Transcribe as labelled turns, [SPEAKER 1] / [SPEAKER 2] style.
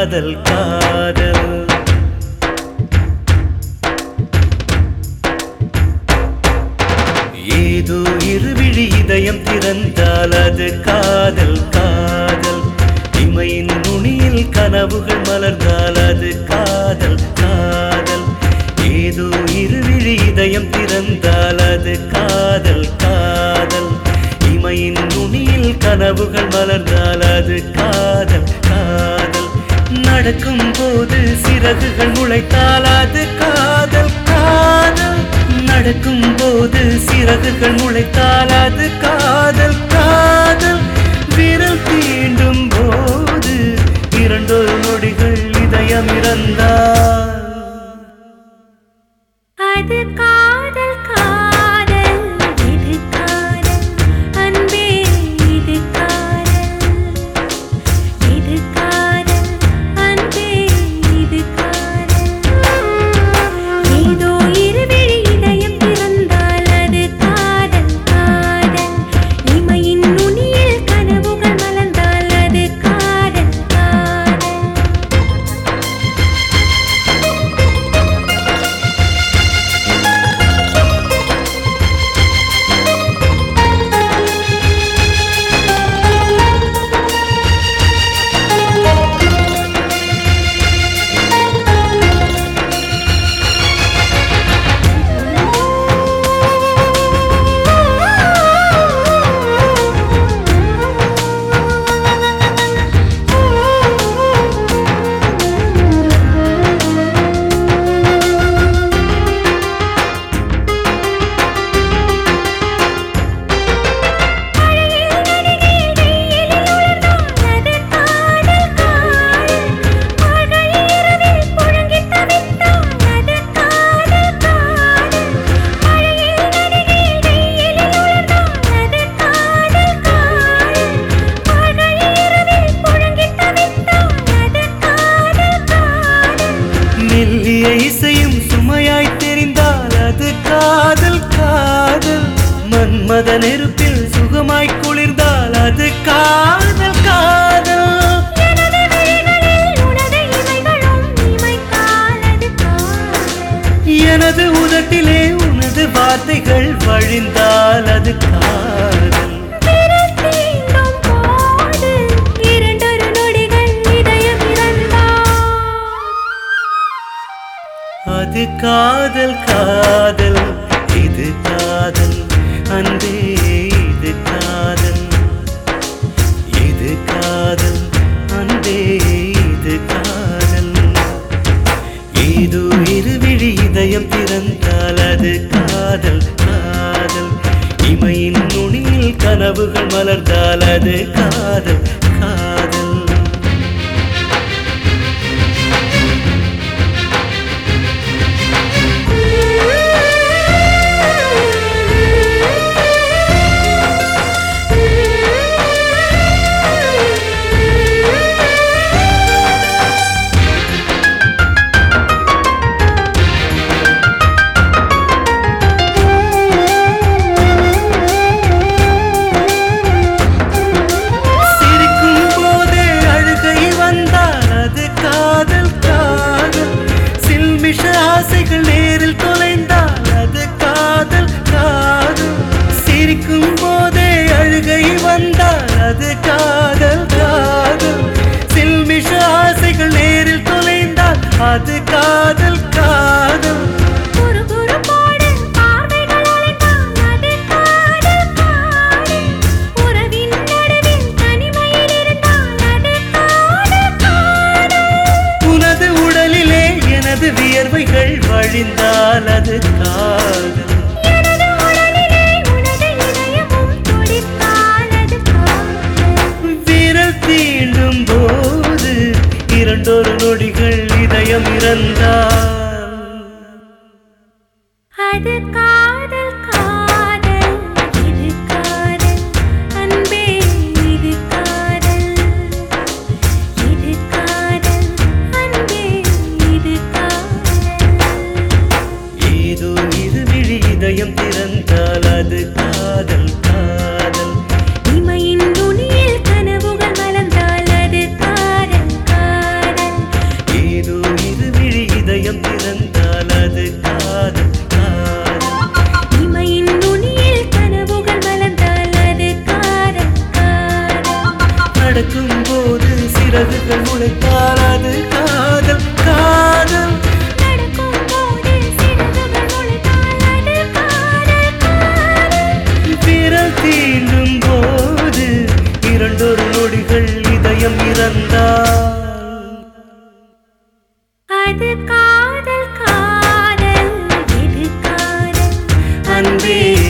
[SPEAKER 1] காதல் காதல் ஏதோ இருவிழி இதயம் திறந்தால் அது காதல் காதல் இமையின் நுனியில் கனவுகள் மலர்ந்தால் அது காதல் காதல் ஏதோ இருவிழி இதயம் திறந்தால் அது காதல் காதல் இமையின் நுனியில் கனவுகள் மலர்ந்தால் அது காதல் காதல் நடக்கும் போது சிறகுகள் முளைத்தால் அது காதல் காதல் நடக்கும் போது சிறகுகள் முளைத்தால் அது காதல் காதல் விரல் தீண்டும் போது இரண்டொரு நொடிகள் இதயம் இறந்தால்
[SPEAKER 2] அது காதல் காதல் இது காதல் அன்பே இது காதல் இது காதல் அன்பே இது காதல் ஏதோ இருவிழி இதயம் திறந்தால் அது காதல் காதல் இமையின் நுனியில் கனவுகள் மலர்ந்தால் அது காதல் காதல்
[SPEAKER 1] மெல்லிய இசையும் சுமையாய் தெரிந்தால் அது காதல் காதல் மன்மத நெருப்பில் சுகமாய் குளிர்ந்தால் அது காதல் காதல் எனது உதட்டிலே உனது வார்த்தைகள் வழிந்தால் அது காதல்
[SPEAKER 2] இரண்டொரு நொடிகள் இதயம் இறந்தால்
[SPEAKER 1] அது காதல் காதல் இது காதல் அன்பே இது காதல் இது காதல் அன்பே இது காதல் ஏதோ இருவிழி இதயம் திறந்தால் அது காதல் காதல் இமையின் நுனியில் கனவுகள் மலர்ந்தால் அது காதல் காதல் சிரிக்கும் போதே அழுகை வந்தால் அது காதல் காதல் சில்மிஷ ஆசைகள் நேரில் தொலைந்தால் அது காதல் காதல் சிரிக்கும் போதே அழுகை வந்தால் அது காதல் காதல் சில்மிஷ ஆசைகள் நேரில் தொலைந்தால் அது காதல் காதல்
[SPEAKER 2] குறு குறு போடு பார்வைகள் அலைந்தால் அது காதல் காதல் உறவின் நடுவில் தனிமையில் இருந்தால் அது காதல் காதல்
[SPEAKER 1] உனது உடலிலே எனது வியர்வைகள் வழிந்தால் அது காதல்
[SPEAKER 2] எனது உடலிலே உனது இதயமும் துடித்தால் அது காதல்
[SPEAKER 1] விரல் தீண்டும் போது இரண்டொரு நொடிகள் இதயம் இறந்தால்
[SPEAKER 2] அது காதல் காதல் இது காதல் அன்பே இது காதல் இது காதல் அன்பே இது காதல்
[SPEAKER 1] ஏதோ இருவிழி இதயம் திறந்தால் அது காதல் காதல்
[SPEAKER 2] இமையின் நுனியில் கனவுகள் மலர்ந்தால் அது காதல் காதல்
[SPEAKER 1] அன்பே